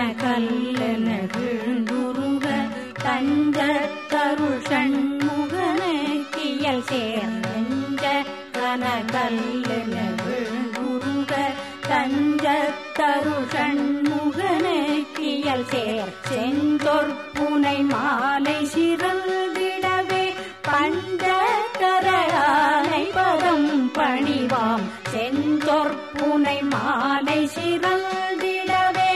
கல்லென விழுந்துருக தஞ்ச தருள் சண்முகனக்கியல் சேர்ந்த கன கல்லென விழுந்துருக தஞ்ச தருள் சண்முகனக்கியல் சேர் செந்தொற்புனை மாலை சிறந்திடவே பஞ்சகரானை பதம் பணிவாம் செந்தொற்புனை மாலை சிறந்திடவே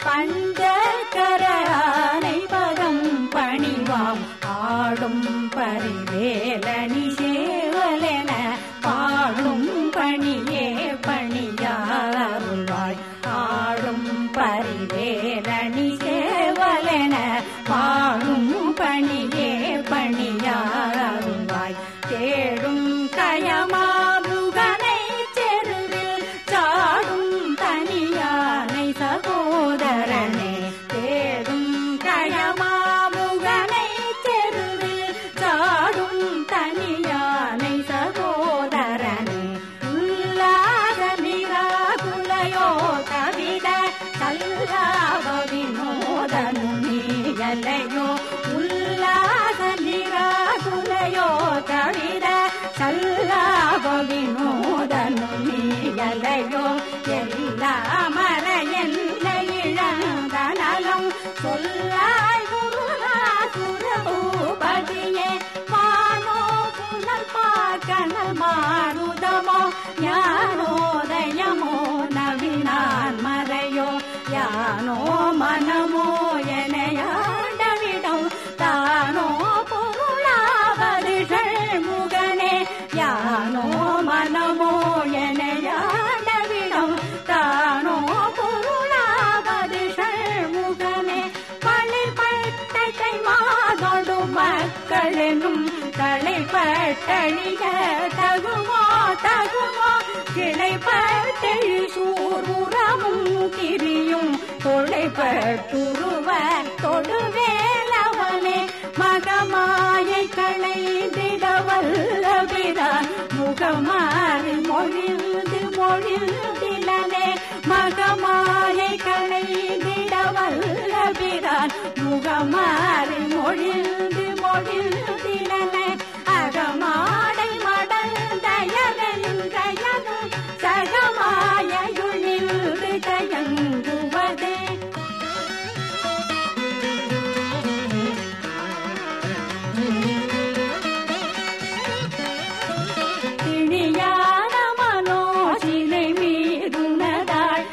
பஞ்சகரானை பதம் பணிவாம் ஆடும் பரிவேலணி சேவலென பாடும் பணியே பணியாருள்வாய் ஆடும் பரிவேலணி சேவலென பாடும் பணியே பணியாருள்வாய் தேடும் கயமாமுகனை செருவில் சாடும் தனியானை சகோதரனே தேடும் கயமாமுகனை செருவில் சாடும் தனியானை சகோதரனே உல்லாத நிராகுலையோ கவித கல்லாவ வினோதனு நீயலையோ உல்லாத நிராகுலையோ கவித கல்லாவ வினோதனு நீயலையோ எல்லா மர என்ன இழந்த நலம் சொல்லாய் குருநாசுரபூபதியே மானோ புனல் பார்க்கணல் மாருதமோ ஞானோதயமோ நவினான் மறையோ யானோ மனமோ எனையாண்டவிடம் தானோ பொருளாவது முகனே யானோ மனமோ எனையாண்டவிடம் தானோ பொருளாவது முகனே பழிப்பட்டை மாதொடு மக்களெனும் தலைப்பட்டழிக தகுமோ தகுமோ கிளைப்பட்டழி சூர்முறமும் திரியும் தொலைப்பட்டுருவ தொடுவேலவனே மகமாயை களைந்திடவல்லபிரான் முகமாறி மொழிந்து மொழிந்திலனே மகமாயை களைந்திடவல்லபிரான் முகமாறி மொழிந்து மொழிந்திலனே அகமாடை மடல் தயவென்றயனும் சகமாயுள் நின்று தயங்குவதே திணியான மனோசிலை மீதுனதாள்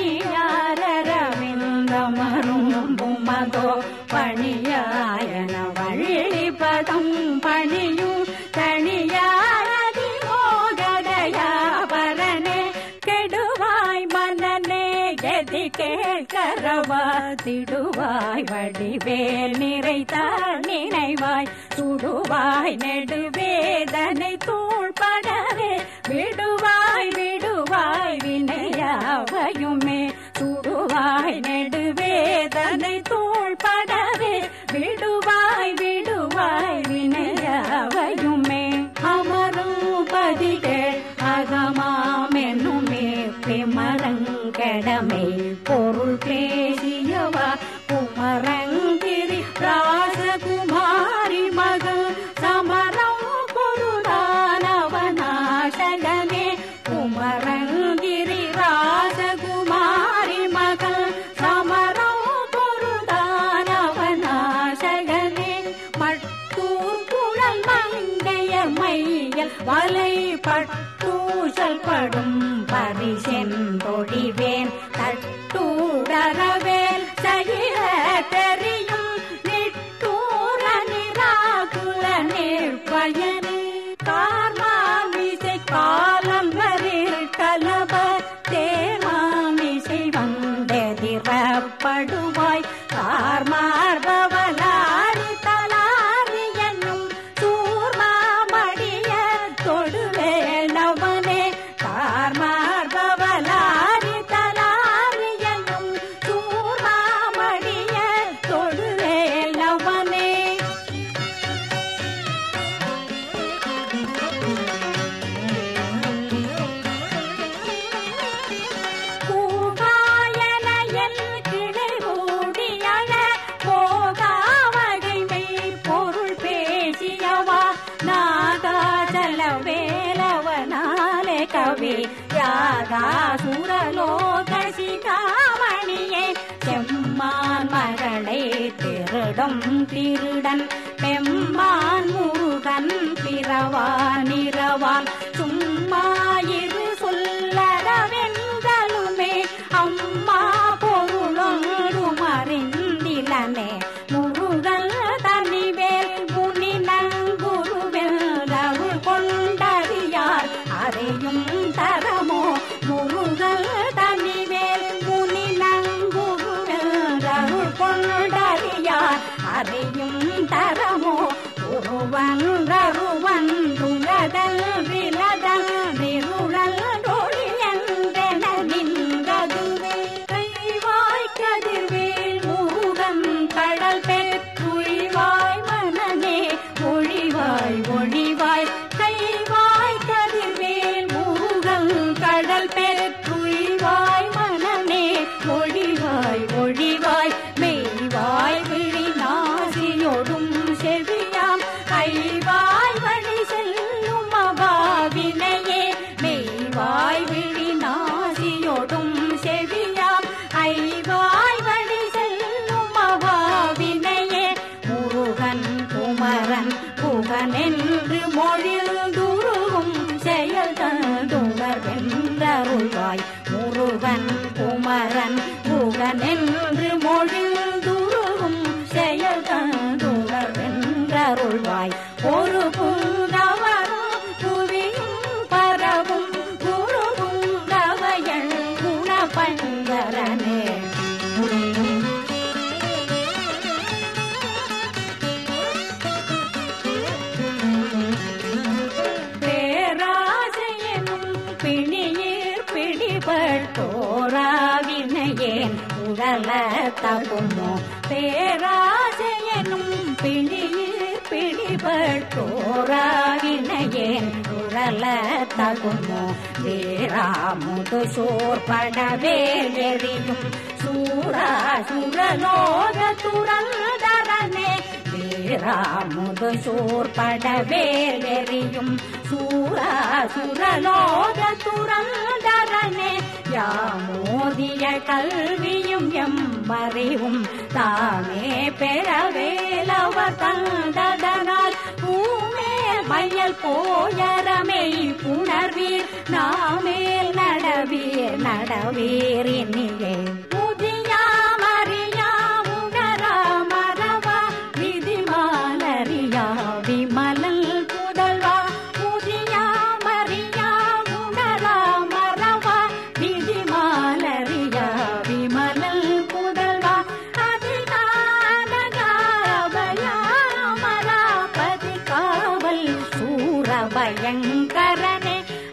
அணியாரரவிந்தமரும் புமதோ பணியாயன வள்ளி பதம் பணியும் தனியாரதி மோகதயாபரனே கெடுவாய் மனநே கதி கேட்கரவா திடுவாய் வடிவேல் நிறைத்தார் நினைவாய் சுடுவாய் நெடுவேதனை தூள்படவே விடுவாய் விடுவாய் வினையாவையுமே சுடுவாய் நெடுவேதனை தூள்படவே விடுவாய் விடுவாய் வினையாவையுமே அமரும் பதிகள் அகமாமென்னுமே பிமரங்கடமை பொருள் பேசியவா குமரங்கிரி ராசகுமாரி மகள் சமரம் பொருளானவனாசகனே குமரங்கிரி ராசகுமாரி மகள் சமரம் பொருளானவனாசகனே மட்டூர் குழல் மங்கையர் மையல் வலை பட்டூசல் படும் பரிசெந்தொழிவேன் தட்டூரவேல் சகிர தெரியும் நிட்டூர நிராகுல நிற்பயனே கார்மாமிசை காலங்களில் கலப தேமாமிசை வந்தெதிரப்படுவாய் கார்மார்பவலாரி தலாரி என்னும் சூர்மாமடிய தொடுவேலவனே கார்மார்பவலாரி தலாரி என்னும் சூர்மாமடிய தொடுவேலவனே ராதாசுரலோகசிகாமணியே செம்மான் மகளை திருடும் திருடன் பெம்மான் முருகன் பிறவானிரவான் சும்மா இரு சொல்லறவென்றலுமே அம்மா பொருளொன்றும் அறிந்திலனே முருகல் தனிவேல் முனி நங்குருவில் அருள் கொண்டறியார் அறையும் தரமோ முருகல் தனிவேல் முனி நங்குருவில் அருள் கொண்டறியார் அறையும் தரமோ ஒருவன் ரருவன் துங்கதல் விலதல் நிருளல் ஒளியந்தென நின்றதுவே கைவாய் கதிர்வேல் முருகன் கடல் பெற்றுழிவாய் மனமே ஒழிவாய் ஒழிவாய் கைவாய் கதிர்வேல் முருகன் கடல் பெற்றுழிவாய் மனமே ஒழிவாய் ஒழிவாய் மெய்வாய் விழி நாசியொடும் செவியாம் ஐவாய் வழி செல்லும் அபாவினையே மெய்வாய் விழி நாசியொடும் செவியாம் ஐவாய் வழி செல்லும் அபாவினையே முருகன் குமரன் புகனென்று மொழிந்துருகும் செயல் தந்துணர் வென்றருள்வாய் முருகன் குமரன் புகனென்று மொழிந்துருகும் செயல் தந்துணர் வென்றருள்வாய் ஒரு புங்கவரும் புவியும் பரவும் குரு புங்கவையள் குணபங்கரனே பேராசையனும் பிணியீர் பிடிபட்டோராவினையேன் உடல தகுமோ பேராசையனும் பிணியீர் பிடிபட்டோராவினையேன் உடல தகுமோ வீராமுது சோர்படவே எரியும் சூரா சுரலோக துறந்தரனே வீராமுது சூர்படவே எரியும் சூரா சுரலோக துறந்தரனே யாமோதிய கல்வியும் எம்மறிவும் தாமே பெறவேலவர் தந்ததனால் பூமே மையல் போயரமை புணர்வீர் நாமேல் நடவீர் நடவீர் இனியே புதியாமறியா உணரா மரவா விதிமாலரியா விமலல் புதல்வா புதியாமறியா உணரா மரவா விதிமாலரியா விமலல் புதல்வா அதிகாரபயாமராபதி காவல் சூரபயங்கரனே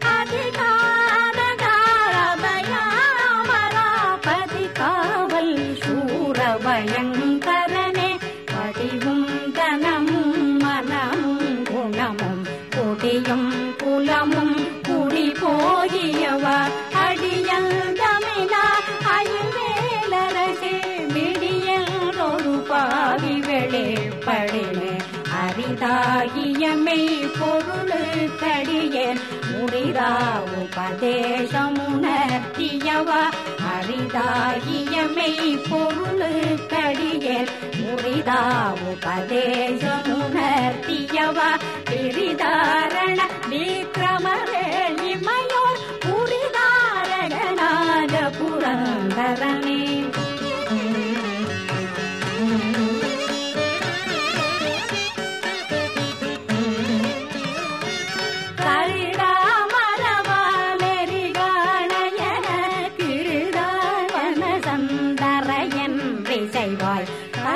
அதிகாரபயாமராபதி காவல் சூரபயங்கரனே படிவும் தனமும் மனமும் குணமும் கொடியும் குலமும் குடி போகியவா அடியல் தமிழா அயல் வேலரசே விடியல் ஒரு பாவி வெளிப்படினே அரிதாகியமை பொருளுக்கடியேன் முறிதா உபதேசமுணர்த்தியவா அரிதாகியமை பொருளுக்கடியேன் முறிதா உபதேசமுணர்த்தியவா பிரிதாரண விக்ரமவேளிமையோர் புரிதாரணனாக புரந்தரனே கரிடாமரவாலெரிகாணையன கிருதாவன சந்தரையன் செய்வாய்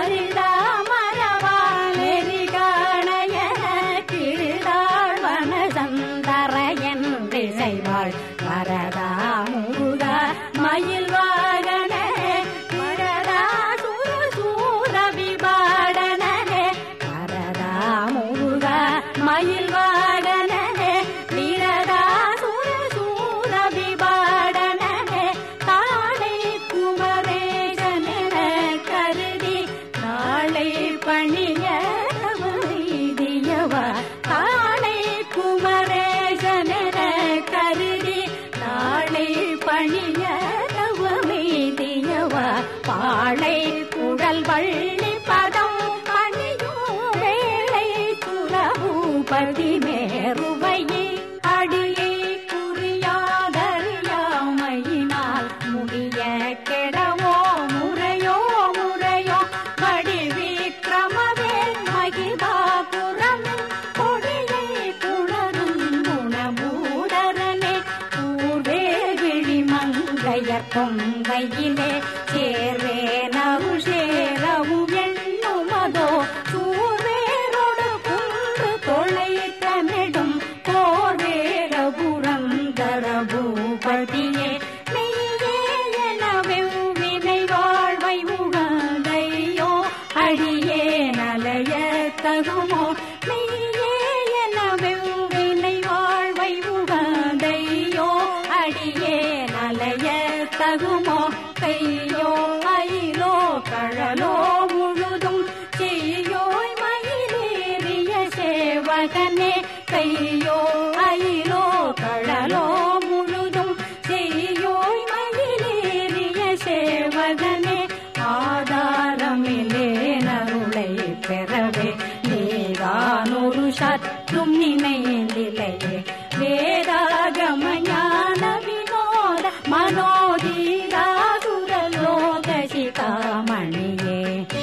கரிடாமரவாலெரிகாணையன கிருதாவன சந்தரையன் செய்வாள் வரதா முருகா மயில் வாகன வரதா சூர சூர விபாடனே வரதா முருகா மயில் வாகனே வீரதா சூர சூர விபாடனே தாளை குமரேசனென கருதி நாளை பணிய வைதியவா தாளை குமரேசனென கருதி நாளை பதிமேறுவையே அடியை குறியாதறியாமையினால் முடிய கெடவோ முறையோ முறையோ வடிவிக்கிரமவே மகிதாபுரமின் கொடியை புணரும் குணமூடரனே பூர்வே விழிமங்கையர் பொங்கையிலே சேர்வே நருஷேரவும் எண்ணுமதோ சூர்வேரோடு குன்று தொலைத்த நெடும் போர்வேரபுரம் தரபூபதியே மெய்யே எனவே வினை வாழ்வை உகந்தையோ அடியே நலைய தகுமோ மெய்யே எனவே வினை வாழ்வை உகந்தையோ அடியே நலைய தகுமோ கையோ மயிலோ கழலோ முழுதும் செய்யோய் மயிலேறிய சேவகனே கையோ அயிலோ கழலோ முழுதும் செய்யோய் மயிலேறிய சேவகனே ஆதாரமிலே நருளை பெறவே நீதான் ஒரு சற்றும் நினைந்திலையே வேதாகம ஞான வினோத மனோதீராசுரலோக சிகாமணியே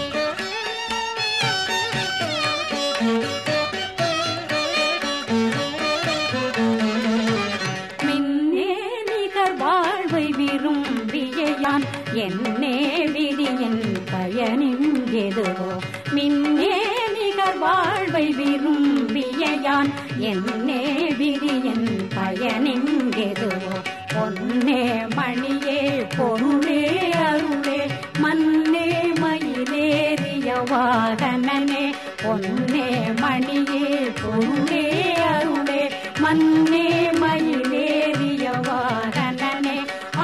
மின்னே நிகர் வாழ்வை விரும்பியான் என்னே விதியின் பயனின் எதுவோ மின்னே நிகர் வாழ்வை விரும்பியான் என்னே விதியின் பயனின் எதுவோ பொன்னே மணியே பொருளே அருளே மன்னே மயிலேறிய வாகனனே பொன்னே மணியே பொருளே அருளே மன்னே மயிலேறிய வாகனனே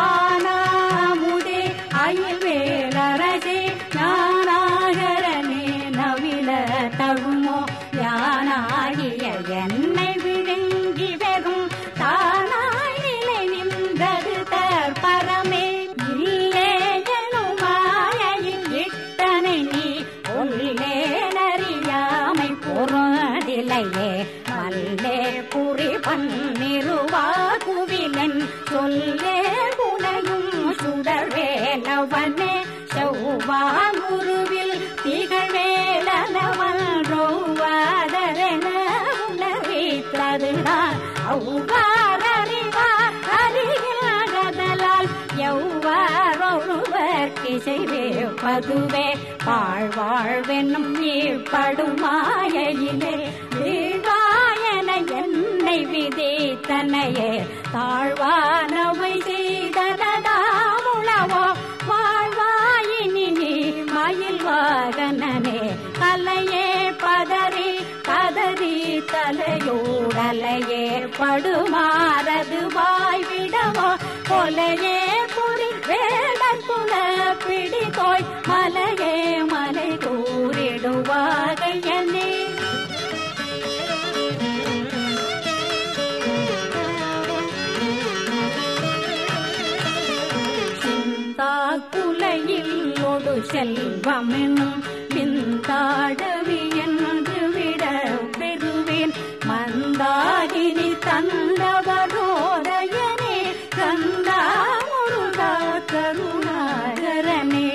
ஆனாமுதே அயில்வேலரசே ஞானாகரனே நவில தகுமோ யானாகிய என்னை விழுங்கி வெறும் தானாய் நிலை நின்றது தற்பரமே இல்லே எனும் மாயையில் இட்டனை நீ உள்ளே நறியாமை பொருளிலையே மல்லே புரி பன்னிருவா குவிலன் சொல்லே புனையும் சுடர்வேலவனே செவ்வாங்குருவில் திகழ்வேலவன் ரோவாதரென உணர்வித்ததுதான் அவ்வாறறிவா அறியாதலால் எவ்வாறொருவர் கிசைவே பதுவே வாழ்வாழ்வென்னும் ஈழ்படுமாயிலே வீழ்வாயன என்னை விதித்தனையே தாழ்வானவை செய்தனதாமுளவோ வாழ்வாயினி நீ மயில் வாகனனே கலையே பதறி கதறி தலையோடலையே படுமாறது வாய்விடவோ கொலையே புரி வேடர் புல பிடிதோய் மலையே மலை கூறிடுவாகையனே குலையில் ஒடு செல்வமெனும் பிந்தாடவி என்று விட பெறுவேன் மந்தாகினி தந்தவரோதயனே கந்தா முருகா கருணாகரனே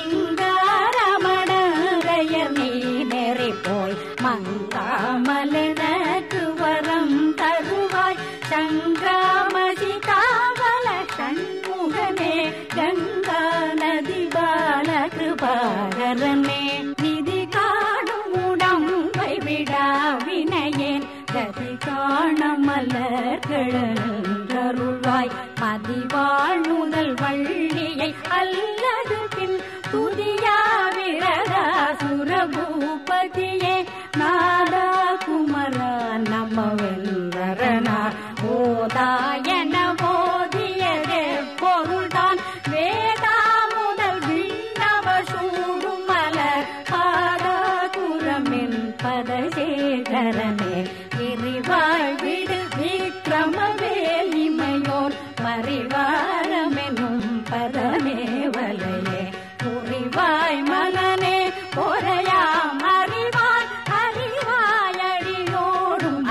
சிங்காரமணரையர் நீ நெறி போய் மங்காமலனக்கு வரம் தருவாய் சங்கிராமதி காவல சண்முகனே கங்கா நதி பால கிருபாகரனே நிதி காணும் உடம்பை விடா வினையேன் கதி காண மலர்களருள்வாய் மதிவாழ்முதல் வள்ளியை அல்லது பின் துதியா விரதா சுரபூபதியே நாதா குமரா நமவென்றரனா ஓதாயன போதியதே பொருள்தான் வேதா முதல் விண்ணவ சூடும் மலர் பாதா குரமின் பதசேகரனே விரிவாய் விடு விக்ரமவேல் இமையோர் பரிவாரமெனும் பதமேவலையே புரிவாய் மகனே பொறையாம் அறிவாய் அறிவாய் அடியோடும்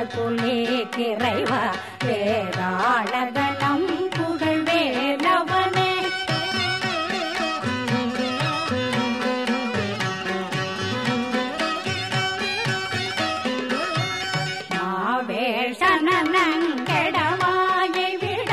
புலி கிரைவா வேதாளகணம் புகழ் வேலவனே மாவேஷனங்கெடவாயை விட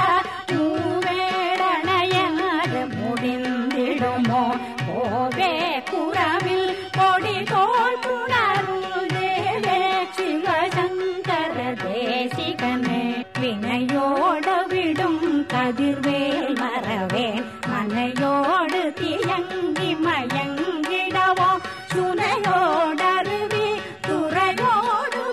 மூவேடனையது முடிந்திடுமோ போவே குறவில் கொடி தோல் புணரும் தேவே சிவசங்கர தேசிகனே வினையோட விடும் கதிர்வேல் மறவேன் மனையோடு தியங்கி மயங்கிடவோ சுனையோடருவி துறையோடு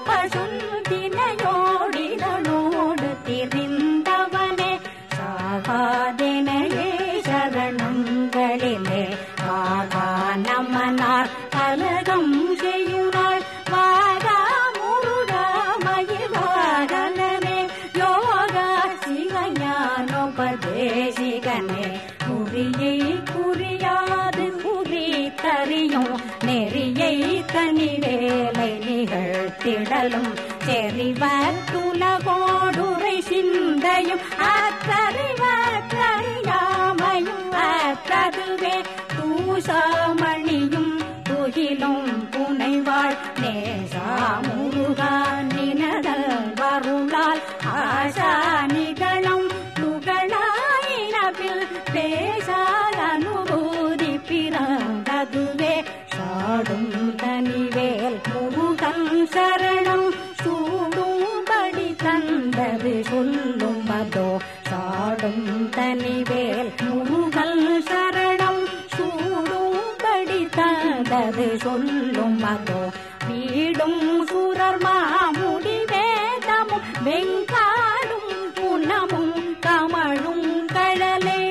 பசுந்தினையோடிதனோடு திரிந்தவனே சாகாதினையே சரணங்களிலே ஆகா நமனார் கலகம் செய்யுனாள் வாகா முருகா மயில்வாகனே யோகா சிவஞானோபதேசிகனே குறியை குறியாது குறி தறியும் நெறியை தனி வேலை நிகழ்த்திடலும் செறிவத்துலகோடுரை சிந்தையும் அத்தறிவற்றறியாமையும் அற்றதுவே தூசாமணியும் துகிலும் புனைவாள் நேசா முருகா நினதல் வருளால் ஆசா நிகழும் துகளாயினபில் பேசால் அனுபூதி பிறந்ததுவே சாடும் தனிவேல் முருகன் சரணம் சூடும்படி தந்தது சொல்லும் அதோ சாடும் தனிவேல் முருகன் சரணம் சூடும்படி தந்தது சொல்லும் அதோ வீடும் சுரர் மாமுடி வேதமும் வெங்காடும் புனமும் கமழும் கழலே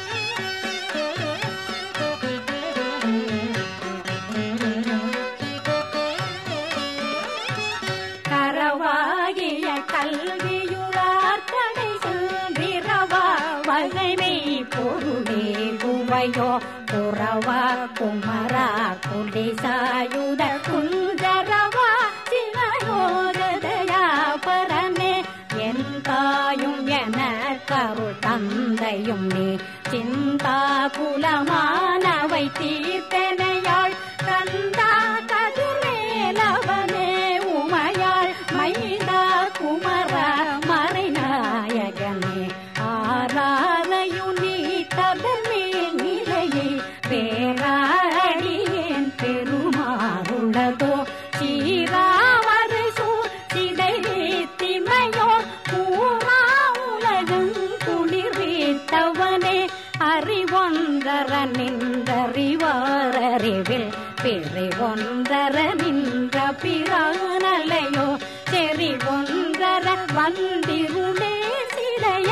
கரவாகிய கல்வியுளார் தடை சென்றிரவா வகைமை பொருளே குவையோ புறவா குமரா குடிசாயுத குஞ்சரவா சிவயோகதயா பரமே என் தாயும் என கருள் தந்தையும் நீ சிந்தா குலமானவை தீர்த்தனையாள் கந்தா கதிர்வேலவனே உமையாள் மைதா குமர மறைநாயகனே ஆராதையும் நீ ததமே நிலையை பேராடியேன் பெருமாறுள்ளதோ சீராமரு சூர் சிதை வீத்திமையோ பூரா உலகம் குளிர் வீத்தவனே அறிவொன்றர நின்றறிவாரறிவில் பிரிவொன்றர நின்ற பிரானலையோ செறிவொன்றர வந்திருளே சிறைய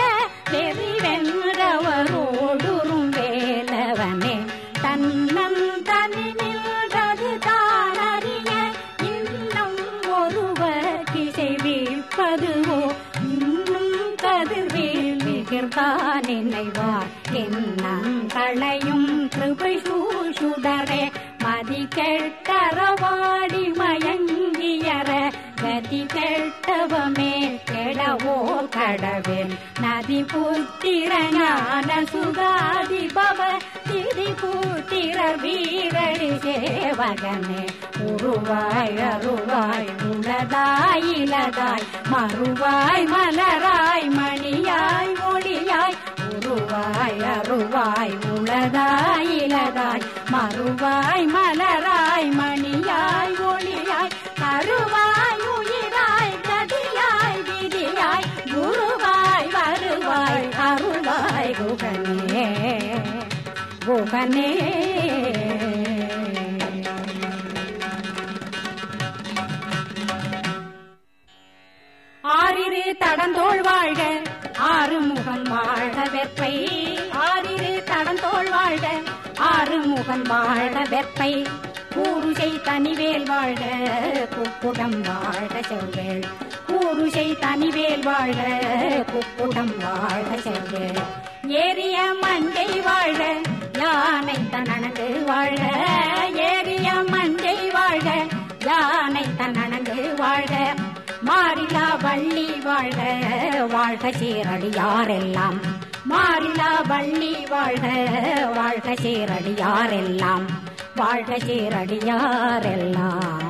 வெறிவென்றவரோடுறும் வேலவனே தன்னன் தனி நின்றது தானறிய இன்னும் ஒருவர் கிசை வீழ்ப்பதுவோ இன்னும் கதிர்வேல் மிகிர்தான் நினைவார் என்னங்களையும் கிருபை சூசுடரே மதி கெட்டரவாடி மயங்கியற கதி கெட்டவமே கெடவோ கடவேன் நதி புத்திர ஞான சுகாதி பவ திதி புத்திர வீரடி சேவகனே உருவாய் அருவாய் உளதாய் இலதாய் மறுவாய் மலராய் மணியாய் ஒளியாய் உருவாய் அருவாய் உளதாய் இலதாய் மறுவாய் மலராய் மணியாய் ஒளியாய் கருவாய் உயிராய் கதியாய் விதியாய் குருவாய் வருவாய் அருள்வாய் குகனே குகனே ஆறிரு தடந்தோள் வாழ்க ஆறு முகன் வாழ வெப்பை ஆறிரு தடந்தோள் வாழ்க ஆறு முகன் வாழ வெப்பை கூறுசை தனிவேல் வாழ்க குப்புடம் வாழ்க செவ்வேள் கூறுசை தனிவேல் வாழ்க குப்புடம் வாழ்க செவ்வேள் ஏரிய மஞ்சை வாழ்க யானை தனனங்கு வாழ்க ஏரிய மஞ்சை வாழ்க யானை தனனங்கு வாழ்க மாறில மாறிலா வள்ளி வாழ்க வாழ்க சீரடியாரெல்லாம் மாறிலா வள்ளி வாழ்க வாழ்க சீரடியாரெல்லாம் வாழ்க சீரடியாரெல்லாம்